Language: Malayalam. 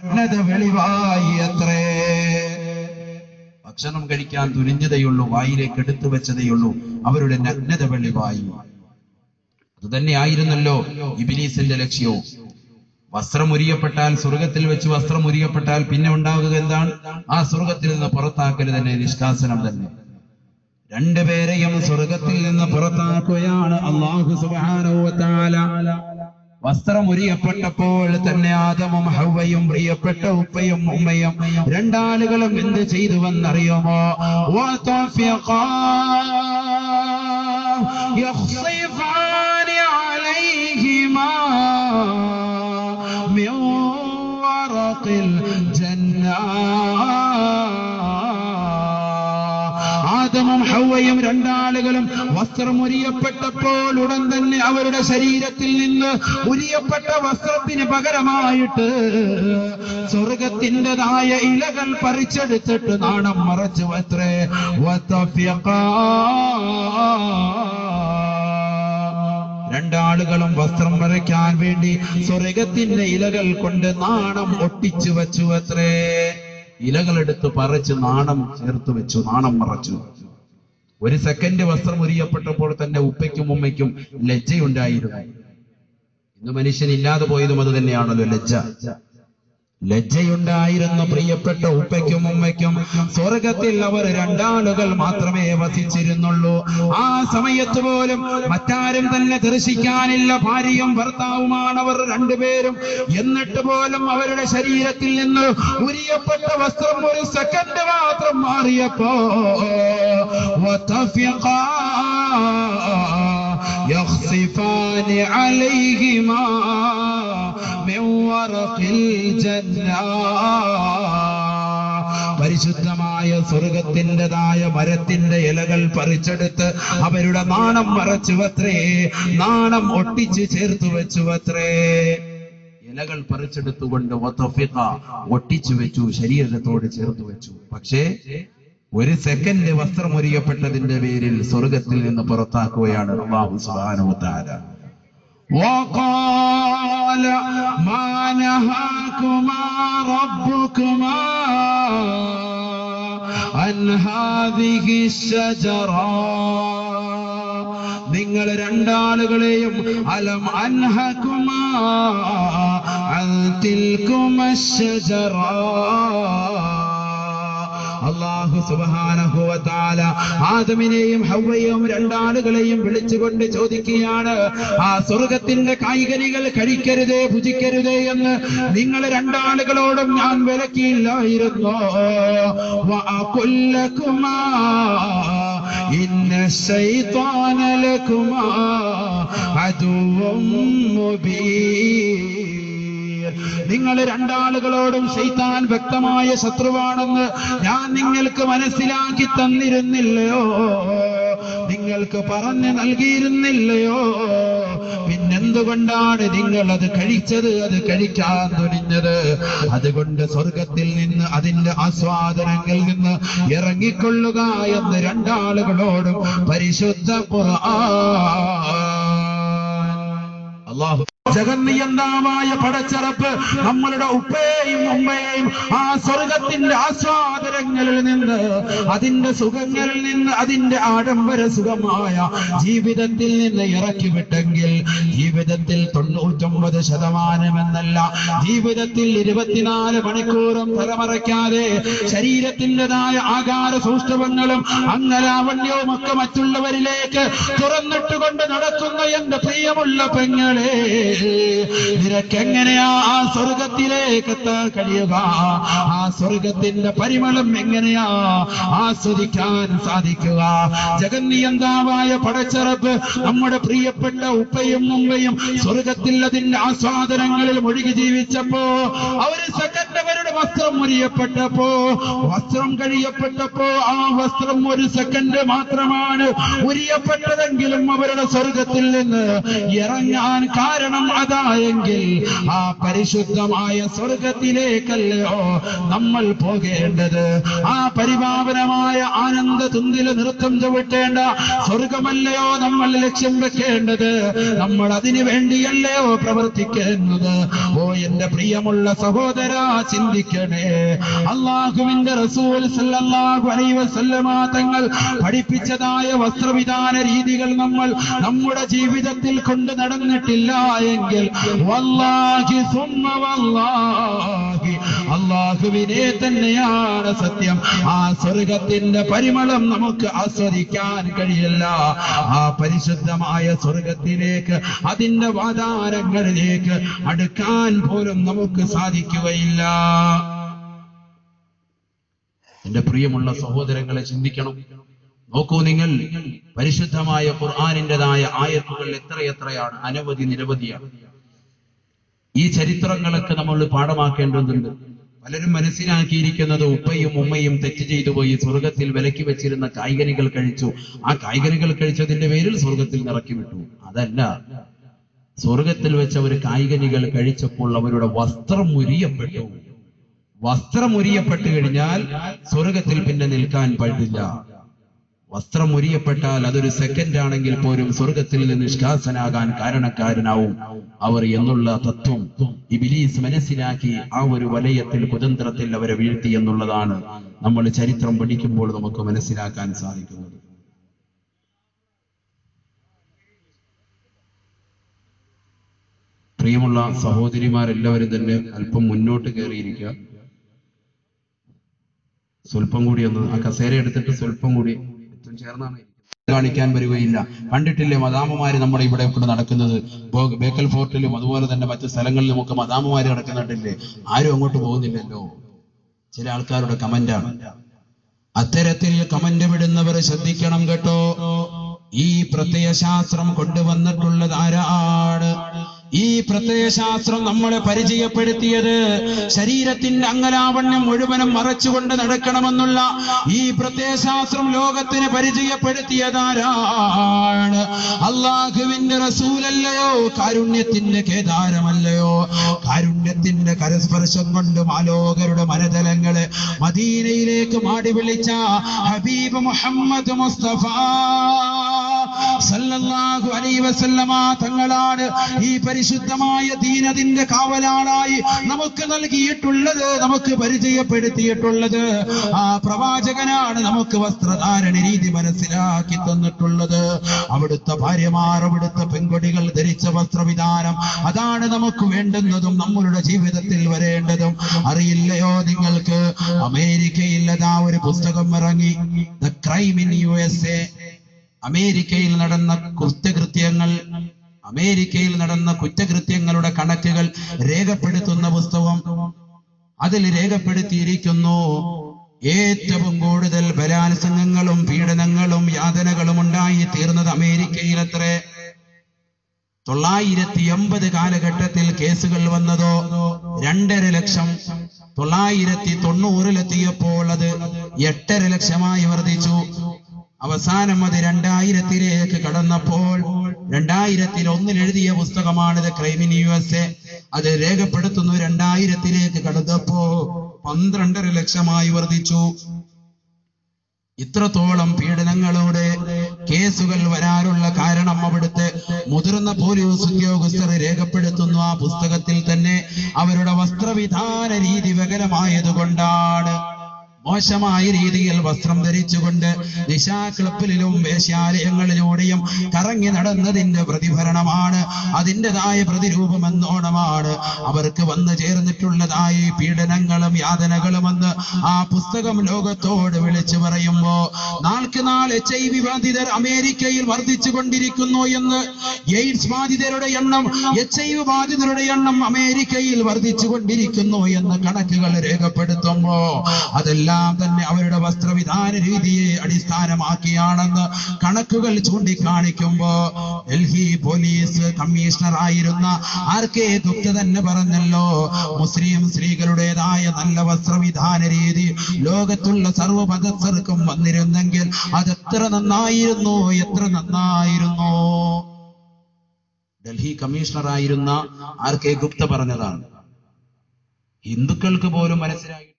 നഗ്നത വെളിവായി അത്രേ ഭക്ഷണം കഴിക്കാൻ തുനിഞ്ഞതേയുള്ളൂ വായിലേക്ക് എടുത്തു വെച്ചതേയുള്ളൂ അവരുടെ നഗ്നത വെളിവായി അത് തന്നെയായിരുന്നല്ലോ ഇബിലീസിന്റെ ലക്ഷ്യവും വസ്ത്രം ഉരിയപ്പെട്ടാൽ സ്വർഗത്തിൽ വെച്ച് വസ്ത്രം ഉരിയപ്പെട്ടാൽ പിന്നെ ഉണ്ടാകുക എന്താണ് ആ സ്വർഗത്തിൽ നിന്ന് പുറത്താക്കൽ തന്നെ നിഷ്കാസനം തന്നെ രണ്ടുപേരെയും സ്വർഗത്തിൽ നിന്ന് പുറത്താക്കുകയാണ് അള്ളാഹു സുബാനോത്താല വസ്ത്രം ഉരിയപ്പെട്ടപ്പോൾ തന്നെ ആദമും ഹൗവയും പ്രിയപ്പെട്ട ഉപ്പയും ഉമ്മയും രണ്ടാളുകളും എന്ത് ചെയ്തുവെന്നറിയുമോ وَطَفِقَا يَخْصِفَانِ عَلَيْهِمَا من ورق الجنة ആദമും ഹൗവയും രണ്ടാളുകളും വസ്ത്രം ഉരിയപ്പെട്ടപ്പോൾ ഉടൻ തന്നെ അവരുടെ ശരീരത്തിൽ നിന്ന് ഉരിയപ്പെട്ട വസ്ത്രത്തിന് പകരമായിട്ട് സ്വർഗത്തിൻ്റെതായ ഇലകൾ പറിച്ചെടുത്തിട്ട് നാണം മറച്ചു അത്രേ രണ്ടാളുകളും വസ്ത്രം വരയ്ക്കാൻ വേണ്ടി സ്വർഗത്തിന്റെ ഇലകൾ കൊണ്ട് നാണം ഒട്ടിച്ചു വച്ചു അത്രേ ഇലകളെടുത്ത് പറിച്ച് നാണം ചേർത്ത് വെച്ചു നാണം മറച്ചു ഒരു സെക്കൻഡ് വസ്ത്രം ഉരിയപ്പെട്ടപ്പോൾ തന്നെ ഉപ്പയ്ക്കും ഉമ്മയ്ക്കും ലജ്ജയുണ്ടായിരുന്നു ഇന്ന് മനുഷ്യൻ ഇല്ലാതെ പോയതും അത് തന്നെയാണല്ലോ ലജ്ജ ലജ്ജയുണ്ടായിരുന്നു പ്രിയപ്പെട്ട ഉപ്പയ്ക്കും ഉമ്മയ്ക്കും സ്വർഗത്തിൽ അവർ രണ്ടാളുകൾ മാത്രമേ വസിച്ചിരുന്നുള്ളൂ ആ സമയത്ത് പോലും മറ്റാരും തന്നെ ദർശിക്കാനില്ല ഭാര്യയും ഭർത്താവുമാണ് അവർ രണ്ടുപേരും എന്നിട്ട് പോലും അവരുടെ ശരീരത്തിൽ നിന്ന് ഉരിയപ്പെട്ട വസ്ത്രം ഒരു സെക്കൻഡ് മാത്രം മാറിയപ്പോ وتفقا يخصفان عليهما من ورق الجنة പരിശുദ്ധമായ സ്വർഗത്തിൻ്റെതായ മരത്തിന്റെ ഇലകൾ പറിച്ചെടുത്ത് അവരുടെ നാണം മറച്ചുവത്രേ നാണം ഒട്ടിച്ച് ചേർത്തു വെച്ചുവത്രേ ഇലകൾ പറിച്ചെടുത്തുകൊണ്ട് വതഫിഖ ഒട്ടിച്ചു വെച്ചു ശരീരത്തോട് ചേർത്ത് വെച്ചു പക്ഷേ ഒരു സെക്കൻഡ് വസ്ത്രം ഒരിയപ്പെട്ടതിന്റെ പേരിൽ സ്വർഗത്തിൽ നിന്ന് പുറത്താക്കുകയാണ് അള്ളാഹു സുബ്ഹാനഹു വ തആല وقال ما نهاكما ربكما عن هذه الشجرة നിങ്ങൾ രണ്ടാളുകളെയും അലം അൻഹകുമാ അൻ തിൽകുമ അള്ളാഹു സുബ്ഹാനഹു വ തആല ആദമിനെയും ഹവ്വയെയും രണ്ടാളുകളെയും വിളിച്ചുകൊണ്ട് ചോദിക്കുകയാണ് ആ സ്വർഗത്തിന്റെ കായികനികൾ കഴിക്കരുതേ ഭുജിക്കരുതേ എന്ന് നിങ്ങൾ രണ്ടാളുകളോടും ഞാൻ വിലക്കിയില്ലായിരുന്നോ വഅഖുല്ലകുമാ ഇന്ന ശൈത്താന ലകുമാ അദുവ്വും മുബീൻ നിങ്ങൾ രണ്ടാളുകളോടും ശൈത്താൻ വ്യക്തമായ ശത്രുവാണെന്ന് ഞാൻ നിങ്ങൾക്ക് മനസ്സിലാക്കി തന്നിരുന്നില്ലയോ നിങ്ങൾക്ക് പറഞ്ഞു നൽകിയിരുന്നില്ലയോ പിന്നെന്തുകൊണ്ടാണ് നിങ്ങൾ അത് കഴിച്ചത് അത് കഴിക്കാൻ തുനിഞ്ഞത് അതുകൊണ്ട് സ്വർഗത്തിൽ നിന്ന് അതിന്റെ ആസ്വാദനങ്ങളിൽ നിന്ന് ഇറങ്ങിക്കൊള്ളുക എന്ന് രണ്ടാളുകളോടും പരിശുദ്ധ ഖുർആൻ അള്ളാഹു ജഗന്നിയന്താവായ പടച്ചറപ്പ് നമ്മളുടെ ഉപ്പയെയും ഉമ്മയെയും ആ സ്വർഗത്തിന്റെ ആസ്വാദനങ്ങളിൽ നിന്ന് അതിന്റെ സുഖങ്ങളിൽ നിന്ന് അതിന്റെ ആഡംബര സുഖമായ ജീവിതത്തിൽ നിന്ന് ഇറക്കി വിട്ടെങ്കിൽ ജീവിതത്തിൽ തൊണ്ണൂറ്റൊമ്പത് ശതമാനം എന്നല്ല ജീവിതത്തിൽ ഇരുപത്തിനാല് മണിക്കൂറും തലമറയ്ക്കാതെ ശരീരത്തിൻ്റെതായ ആകാര സൗഷ്ഠവങ്ങളും അങ്ങലാവണ്യവും ഒക്കെ മറ്റുള്ളവരിലേക്ക് തുറന്നിട്ടുകൊണ്ട് നടക്കുന്ന എന്റെ പ്രിയമുള്ള പെങ്ങളെ നിനക്കെങ്ങനെയാ ആ സ്വർഗത്തിലേക്ക് എത്താൻ കഴിയുക ആ സ്വർഗത്തിന്റെ പരിമളം എങ്ങനെയാ ആസ്വദിക്കാൻ സാധിക്കുക ജഗന്നിയന്താവായ പടച്ചറപ്പ് നമ്മുടെ പ്രിയപ്പെട്ട ഉപ്പയും മുമ്പയും സ്വർഗത്തിൽ അതിന്റെ ആസ്വാദനങ്ങളിൽ മുഴുകി ജീവിച്ചപ്പോ അവര് സെക്കൻഡ് അവരുടെ വസ്ത്രം മുറിയപ്പെട്ടപ്പോ വസ്ത്രം കഴിയപ്പെട്ടപ്പോ ആ വസ്ത്രം ഒരു സെക്കൻഡ് മാത്രമാണ് ഉരിയപ്പെട്ടതെങ്കിലും അവരുടെ സ്വർഗത്തിൽ നിന്ന് ഇറങ്ങാൻ കാരണം അതായെങ്കിൽ ആ പരിശുദ്ധമായ സ്വർഗത്തിലേക്കല്ലയോ നമ്മൾ പോകേണ്ടത് ആ പരിപാവനമായ ആനന്ദ തുന്തില നൃത്തം ചവിട്ടേണ്ട സ്വർഗമല്ലയോ നമ്മൾ ലക്ഷ്യം വെക്കേണ്ടത് നമ്മൾ അതിനു വേണ്ടിയല്ലയോ പ്രവർത്തിക്കുന്നത് ഓ എന്റെ പ്രിയമുള്ള സഹോദര ചിന്തിക്കണേ അള്ളാഹുവിന്റെ റസൂൽ സല്ലല്ലാഹു അലൈഹി വസല്ലമ തങ്ങൾ പഠിപ്പിച്ചതായ വസ്ത്രവിധാന രീതികൾ നമ്മൾ നമ്മുടെ ജീവിതത്തിൽ കൊണ്ട് നടന്നിട്ടില്ല എങ്കിൽ വല്ലാഹി സുമ്മ വല്ലാഹി അള്ളാഹുവിനെ തന്നെയാണ് സത്യം ആ സ്വർഗത്തിന്റെ പരിമളം നമുക്ക് ആസ്വദിക്കാൻ കഴിയില്ല ആ പരിശുദ്ധമായ സ്വർഗത്തിലേക്ക് അതിന്റെ വാതാരങ്ങളിലേക്ക് അടുക്കാൻ പോലും നമുക്ക് സാധിക്കുകയില്ല എന്റെ പ്രിയമുള്ള സഹോദരങ്ങളെ ചിന്തിക്കണം നോക്കൂ നിങ്ങൾ പരിശുദ്ധമായ ഖുർആാനിൻ്റെതായ ആയത്തുകൾ എത്രയെത്രയാണ് അനവധി നിരവധിയാണ് ഈ ചരിത്രങ്ങളൊക്കെ നമ്മൾ പാഠമാക്കേണ്ടതുണ്ട് പലരും മനസ്സിലാക്കിയിരിക്കുന്നത് ഉപ്പയും ഉമ്മയും തെറ്റ് ചെയ്തു പോയി സ്വർഗത്തിൽ വിലക്കി വെച്ചിരുന്ന കായ്കനികൾ കഴിച്ചു ആ കായ്കനികൾ കഴിച്ചതിന്റെ പേരിൽ സ്വർഗത്തിൽ നിറക്കി വിട്ടു അതല്ല സ്വർഗത്തിൽ വെച്ച് അവർ കായ്കനികൾ കഴിച്ചപ്പോൾ അവരുടെ വസ്ത്രം മുരിയപ്പെട്ടു വസ്ത്രം മുരിയപ്പെട്ടു കഴിഞ്ഞാൽ സ്വർഗത്തിൽ പിന്നെ നിൽക്കാൻ പാടില്ല വസ്ത്രം മുരിയപ്പെട്ടാൽ അതൊരു സെക്കൻഡ് ആണെങ്കിൽ പോലും സ്വർഗത്തിൽ നിന്ന് നിഷ്കാസനാകാൻ കാരണക്കാരനാവും അവർ എന്നുള്ള തത്വം ഇബിലീസ് മനസ്സിലാക്കി ആ ഒരു വലയത്തിൽ കുതന്ത്രത്തിൽ അവരെ വീഴ്ത്തി എന്നുള്ളതാണ് നമ്മൾ ചരിത്രം പഠിക്കുമ്പോൾ നമുക്ക് മനസ്സിലാക്കാൻ സാധിക്കുന്നത് പ്രിയമുള്ള സഹോദരിമാരെല്ലാവരും തന്നെ അല്പം മുന്നോട്ട് കയറിയിരിക്കുക സ്വല്പം കൂടി ഒന്ന് ആ കസേര എടുത്തിട്ട് സ്വല്പം കൂടി ഏറ്റവും ചേർന്നാണ് ഇരിക്കുന്നത്. കാണിക്കാൻ വരികയില്ല കണ്ടിട്ടില്ലേ മദാമമാര് നമ്മുടെ ഇവിടെ കൂടെ നടക്കുന്നത് ബോ- ബേക്കൽ ഫോർട്ടിലും അതുപോലെ തന്നെ മറ്റു സ്ഥലങ്ങളിലും ഒക്കെ മദാമമാര് നടക്കുന്നുണ്ടല്ലേ ആരും അങ്ങോട്ട് പോകുന്നില്ലല്ലോ ചില ആൾക്കാരുടെ കമന്റാണ് അത്തരത്തിൽ കമന്റ് വിടുന്നവർ ശ്രദ്ധിക്കണം കേട്ടോ ഈ പ്രത്യയശാസ്ത്രം കൊണ്ടുവന്നിട്ടുള്ളത് ആരാണ് ഈ പ്രത്യയശാസ്ത്രം നമ്മളെ പരിചയപ്പെടുത്തിയത് ശരീരത്തിന്റെ അംഗലാവണ്യം മുഴുവനും മറച്ചുകൊണ്ട് നടക്കണമെന്നുള്ള ഈ പ്രത്യയശാസ്ത്രം ലോകത്തിന് പരിചയപ്പെടുത്തിയതാരാണ് അള്ളാഹുവിന്റെ റസൂലല്ലയോ കാരുണ്യത്തിന്റെ കേദാരമല്ലയോ കാരുണ്യത്തിന്റെ കരസ്പർശം കൊണ്ട് മാലോകരുടെ മനതലങ്ങള് മദീനയിലേക്ക് മാടി വിളിച്ച ഹബീബ് മുഹമ്മദ് മുസ്തഫ സല്ലല്ലാഹു അലൈഹി വസല്ലമ തങ്ങളാണ് ഈ പരിശുദ്ധമായ ദീനതിന്റെ കാവലാളായി നമുക്ക് നൽകിയിട്ടുള്ളത് നമുക്ക് പരിചയപ്പെടുത്തിയിട്ടുള്ളത് ആ പ്രവാചകനാണ് നമുക്ക് വസ്ത്രധാരണ രീതി മനസ്സിലാക്കി തന്നിട്ടുള്ളത് അവിടുത്തെ ഭാര്യമാർ അവിടുത്തെ പെൺകൊടികൾ ധരിച്ച വസ്ത്രവിധാനം അതാണ് നമുക്ക് വേണ്ടുന്നതും നമ്മളുടെ ജീവിതത്തിൽ വരേണ്ടതും അറിയില്ലയോ നിങ്ങൾക്ക് അമേരിക്കയിൽ അതാ ഒരു പുസ്തകം ഇറങ്ങി the crime in U S A അമേരിക്കയിൽ നടന്ന കുറ്റകൃത്യങ്ങൾ അമേരിക്കയിൽ നടന്ന കുറ്റകൃത്യങ്ങളുടെ കണക്കുകൾ രേഖപ്പെടുത്തുന്ന പുസ്തകം അതിൽ രേഖപ്പെടുത്തിയിരിക്കുന്നു ഏറ്റവും കൂടുതൽ ബലാത്സംഗങ്ങളും പീഡനങ്ങളും യാതനകളും ഉണ്ടായി തീർന്നത് അമേരിക്കയിലത്രേ തൊള്ളായിരത്തി എൺപത് കാലഘട്ടത്തിൽ കേസുകൾ വന്നതോ രണ്ടര ലക്ഷം തൊള്ളായിരത്തി തൊണ്ണൂറിലെത്തിയപ്പോൾ അത് എട്ടര ലക്ഷമായി വർദ്ധിച്ചു അവസാനം അത് രണ്ടായിരത്തിലേക്ക് കടന്നപ്പോൾ രണ്ടായിരത്തിൽ ഒന്നിൽ എഴുതിയ പുസ്തകമാണിത് ക്രൈമിൻ യു എസ് എ അത് രേഖപ്പെടുത്തുന്നു രണ്ടായിരത്തിലേക്ക് കടന്നപ്പോ പന്ത്രണ്ടര ലക്ഷമായി വർദ്ധിച്ചു ഇത്രത്തോളം പീഡനങ്ങളുടെ കേസുകൾ വരാനുള്ള കാരണം അവിടുത്തെ മുതിർന്ന പോലീസ് ഉദ്യോഗസ്ഥർ രേഖപ്പെടുത്തുന്നു ആ പുസ്തകത്തിൽ തന്നെ അവരുടെ വസ്ത്രവിധാന രീതി വികലമായതുകൊണ്ടാണ് മോശമായ രീതിയിൽ വസ്ത്രം ധരിച്ചുകൊണ്ട് നിശാ ക്ലബിലും വേശ്യാലയങ്ങളിലൂടെയും കറങ്ങി നടന്നതിന്റെ പ്രതിഫലനമാണ് അതിൻ്റെതായ പ്രതിരൂപം എന്നോണമാണ് അവർക്ക് വന്നു ചേർന്നിട്ടുള്ളതായ ഈ പീഡനങ്ങളും യാതനകളുമെന്ന് ആ പുസ്തകം ലോകത്തോട് വിളിച്ചു പറയുമ്പോ നാൾക്ക് നാൾ എച്ച് ഐ വി ബാധിതർ അമേരിക്കയിൽ വർദ്ധിച്ചു കൊണ്ടിരിക്കുന്നു എന്ന് എയ്ഡ്സ് ബാധിതരുടെ എണ്ണം എച്ച് ഐ വി ബാധിതരുടെ എണ്ണം അമേരിക്കയിൽ വർദ്ധിച്ചു കൊണ്ടിരിക്കുന്നു എന്ന് കണക്കുകൾ രേഖപ്പെടുത്തുമ്പോ അതെല്ലാം തന്നെ അവരുടെ വസ്ത്രവിധാന രീതിയെ അടിസ്ഥാനമാക്കിയാണെന്ന് കണക്കുകൾ ചൂണ്ടിക്കാണിക്കുമ്പോ ഡൽഹി പോലീസ് കമ്മീഷണർ ആയിരുന്ന ആർ കെ ഗുപ്ത തന്നെ പറഞ്ഞല്ലോ മുസ്ലിം സ്ത്രീകളുടേതായ നല്ല വസ്ത്രവിധാന രീതി ലോകത്തുള്ള സർവ്വമതസ്ഥർക്കും വന്നിരുന്നെങ്കിൽ അതെത്ര നന്നായിരുന്നു എത്ര നന്നായിരുന്നു ഡൽഹി കമ്മീഷണർ ആയിരുന്ന ആർ കെ ഗുപ്ത പറഞ്ഞതാണ് ഹിന്ദുക്കൾക്ക് പോലും മനസ്സിലായി